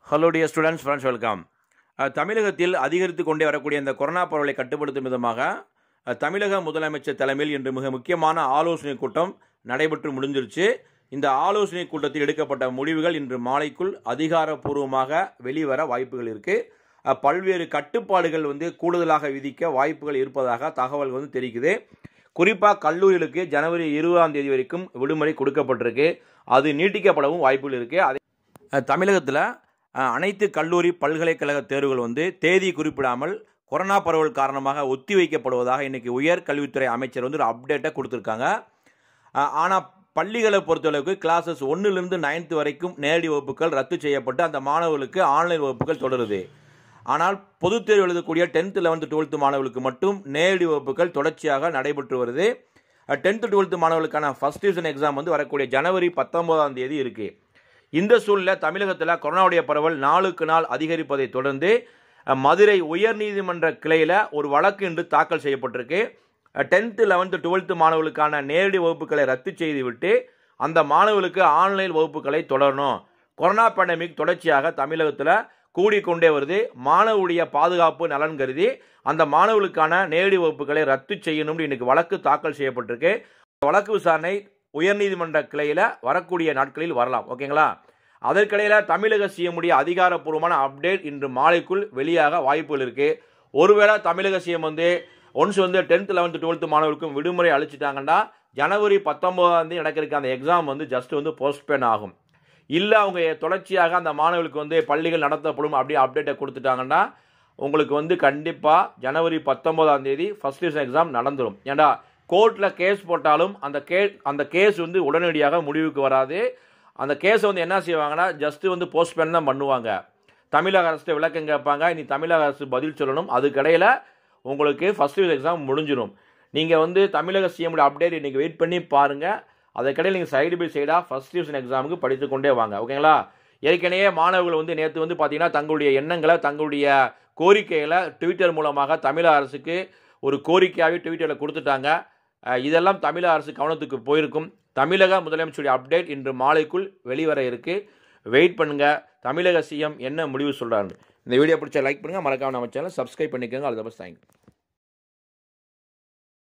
hello dear students friends welcome தமிழகத்தில் அதிகரித்து கொண்டே வரக்கூடிய இந்த கொரோனா பரவலை கட்டுப்படுத்தும் விதமாக அஹ், தமிழக முதலமைச்சர் தலைமையில் இன்று மிக முக்கியமான ஆலோசனை கூட்டம் நடைபெற்று முடிஞ்சிருச்சு இந்த ஆலோசனை கூட்டத்தில் எடுக்கப்பட்ட முடிவுகள் இன்று மாலைக்குள் அதிகாரப்பூர்வமாக வெளிவர வாய்ப்புகள் இருக்குது பல்வேறு கட்டுப்பாடுகள் வந்து கூடுதலாக விதிக்க வாய்ப்புகள் இருப்பதாக தகவல் வந்து தெரிவிக்குது குறிப்பாக கல்லூரிகளுக்கு ஜனவரி இருபதாம் தேதி வரைக்கும் விடுமுறை கொடுக்கப்பட்டிருக்கு அது நீட்டிக்கப்படவும் வாய்ப்புகள் இருக்குது அதே அஹ் தமிழகத்தில் அஹ், அனைத்து கல்லூரி பல்கலைக்கழக தேர்வுகள் வந்து தேதி குறிப்பிடாமல் கொரோனா பரவல் காரணமாக ஒத்திவைக்கப்படுவதாக இன்னைக்கு உயர்கல்வித்துறை அமைச்சர் வந்து ஒரு அப்டேட்டை கொடுத்துருக்காங்க ஆனால் பள்ளிகளை பொறுத்தளவுக்கு கிளாஸஸ் ஒன்றுலேருந்து நைன்த்து வரைக்கும் நேரடி வகுப்புகள் ரத்து செய்யப்பட்டு அந்த மாணவர்களுக்கு ஆன்லைன் வகுப்புகள் தொடருது ஆனால் பொதுத் தேர்வு எழுதக்கூடிய டென்த்து லெவன்த்து டுவெல்த்து மாணவர்களுக்கு மட்டும் நேரடி வகுப்புகள் தொடர்ச்சியாக நடைபெற்று வருது டென்த்து டுவெல்த்து மாணவர்களுக்கான ஃபஸ்ட் டிவிஷன் எக்ஸாம் வந்து வரக்கூடிய ஜனவரி பத்தொன்பதாம் தேதி இருக்குது இந்த சூழலில் தமிழகத்தில் கொரோனாவுடைய பரவல் நாளுக்கு நாள் அதிகரிப்பதை தொடர்ந்து அஹ், மதுரை உயர்நீதிமன்ற கிளையில் ஒரு வழக்கு இன்று தாக்கல் செய்யப்பட்டிருக்கு டென்த்து லெவன்த்து டுவெல்த்து மாணவர்களுக்கான நேரடி வகுப்புகளை ரத்து செய்துவிட்டு அந்த மாணவர்களுக்கு ஆன்லைன் வகுப்புகளை தொடரணும் கொரோனா பேண்டமிக் தொடர்ச்சியாக தமிழகத்தில் கூடிக்கொண்டே வருது மாணவருடைய பாதுகாப்பு நலன் கருதி அந்த மாணவர்களுக்கான நேரடி வகுப்புகளை ரத்து செய்யணும்னு இன்னைக்கு வழக்கு தாக்கல் செய்யப்பட்டிருக்கு வழக்கு விசாரணை உயர்நீதிமன்ற கிளையில் வரக்கூடிய நாட்களில் வரலாம் ஓகேங்களா அதற்கிடையில் தமிழக சிஎம்முடைய அதிகாரப்பூர்வமான அப்டேட் இன்று மாலைக்குள் வெளியாக வாய்ப்புகள் இருக்குது ஒருவேளை தமிழக சிஎம் வந்து ஒன்ஸ் வந்து டென்த் லெவன்த்து டுவெல்த்து மாணவர்களுக்கும் விடுமுறை அளிச்சிட்டாங்கன்னா ஜனவரி பத்தொம்போதாம் தேதி நடக்கிறதுக்கு அந்த எக்ஸாம் வந்து ஜஸ்ட் வந்து போஸ்ட்பேன் ஆகும் இல்லை அவங்க தொடர்ச்சியாக அந்த மாணவர்களுக்கு வந்து பள்ளிகள் நடத்தப்படும் அப்படியே அப்டேட்டை கொடுத்துட்டாங்கன்னா உங்களுக்கு வந்து கண்டிப்பாக ஜனவரி பத்தொம்போதாம் தேதி ஃபஸ்ட் டிவிஷன் எக்ஸாம் நடந்துடும் ஏன்டா கோர்ட்டில் கேஸ் போட்டாலும் அந்த கே அந்த கேஸ் வந்து உடனடியாக முடிவுக்கு வராது அந்த கேஸை வந்து என்ன செய்வாங்கன்னா ஜஸ்ட் வந்து போஸ்ட்பேன் தான் பண்ணுவாங்க தமிழக அரசு விளக்கம் கேட்பாங்க இனி தமிழக அரசு பதில் சொல்லணும் அதுக்கிடையில் உங்களுக்கு ஃபஸ்ட் டிவிஷன் எக்ஸாம் முடிஞ்சிடும் நீங்கள் வந்து தமிழக சிஎம்மோட அப்டேட் இன்றைக்கி வெயிட் பண்ணி பாருங்கள் அதுக்கடையில் நீங்கள் சைடு பை சைடாக ஃபஸ்ட் டிவிஷன் எக்ஸாமுக்கு படித்து கொண்டே வாங்க ஓகேங்களா ஏற்கனவே மாணவர்கள் வந்து நேற்று வந்து பார்த்தீங்கன்னா தங்களுடைய எண்ணங்களை தங்களுடைய கோரிக்கைகளை ட்விட்டர் மூலமாக தமிழக அரசுக்கு ஒரு கோரிக்கையாகவே ட்விட்டரில் கொடுத்துட்டாங்க அஹ் இதெல்லாம் தமிழக அரசு கவனத்துக்கு போயிருக்கும் தமிழக முதலமைச்சருடைய அப்டேட் இன்று மாலைக்குள் வெளிவர இருக்கு வெயிட் பண்ணுங்க தமிழக சிஎம் என்ன முடிவு சொல்றாரு இந்த வீடியோ பிடிச்ச லைக் பண்ணுங்க மறக்காம நம்ம சேனல் சப்ஸ்கிரைப் பண்ணிக்கோங்க அது தேங்க்யூ